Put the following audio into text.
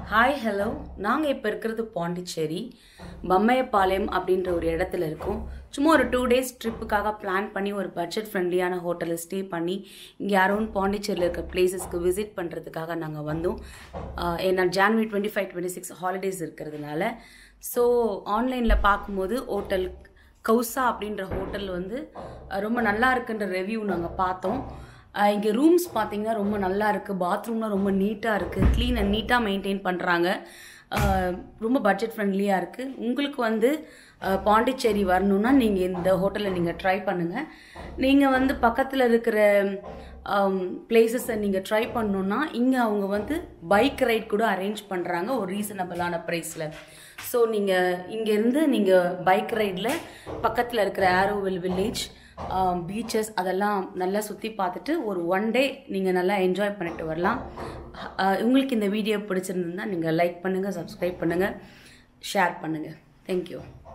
hi hello நாங்கள் இப்போ இருக்கிறது பாண்டிச்சேரி பம்மையப்பாளையம் அப்படின்ற ஒரு இடத்துல இருக்கோம் சும்மா ஒரு டூ டேஸ் ட்ரிப்புக்காக பிளான் பண்ணி ஒரு பட்ஜெட் ஃப்ரெண்ட்லியான ஹோட்டலில் ஸ்டே பண்ணி இங்கே யாரும் பாண்டிச்சேரியில் இருக்க பிளேசஸ்க்கு விசிட் பண்ணுறதுக்காக நாங்கள் வந்தோம் ஆஹ் ஏன்னா January twenty five twenty six holidays இருக்கிறதுனால ஸோ ஆன்லைனில் பார்க்கும்போது ஹோட்டல் கௌசா அப்படின்ற ஹோட்டல் வந்து அஹ், ரொம்ப நல்லா இருக்குன்ற ரிவ்யூ நாங்கள் பார்த்தோம் அஹ், இங்கே ரூம்ஸ் பார்த்தீங்கன்னா ரொம்ப நல்லா இருக்குது பாத்ரூம்லாம் ரொம்ப நீட்டாக இருக்குது க்ளீன் அண்ட் நீட்டாக மெயின்டைன் பண்ணுறாங்க ரொம்ப பட்ஜெட் ஃப்ரெண்ட்லியாக இருக்குது உங்களுக்கு வந்து அஹ், பாண்டிச்சேரி வரணும்னா நீங்கள் இந்த ஹோட்டலில் நீங்கள் ட்ரை பண்ணுங்கள் நீங்கள் வந்து பக்கத்தில் இருக்கிற பிளேசஸை நீங்கள் ட்ரை பண்ணணுன்னா இங்கே அவங்க வந்து பைக் ரைட் கூட அரேஞ்ச் பண்ணுறாங்க ஒரு ரீசனபிளான ப்ரைஸில் ஸோ நீங்கள் இங்கேருந்து நீங்கள் பைக் ரைடில் பக்கத்தில் இருக்கிற ஆரோவில் வில்லேஜ் பீச்சஸ் அதெல்லாம் நல்லா சுற்றி பார்த்துட்டு ஒரு ஒன் டே நீங்கள் நல்லா என்ஜாய் பண்ணிட்டு வரலாம் அஹ் உங்களுக்கு இந்த வீடியோ பிடிச்சிருந்ததுன்னா நீங்கள் லைக் பண்ணுங்கள் சப்ஸ்கிரைப் பண்ணுங்கள் ஷேர் பண்ணுங்கள் தேங்க்யூ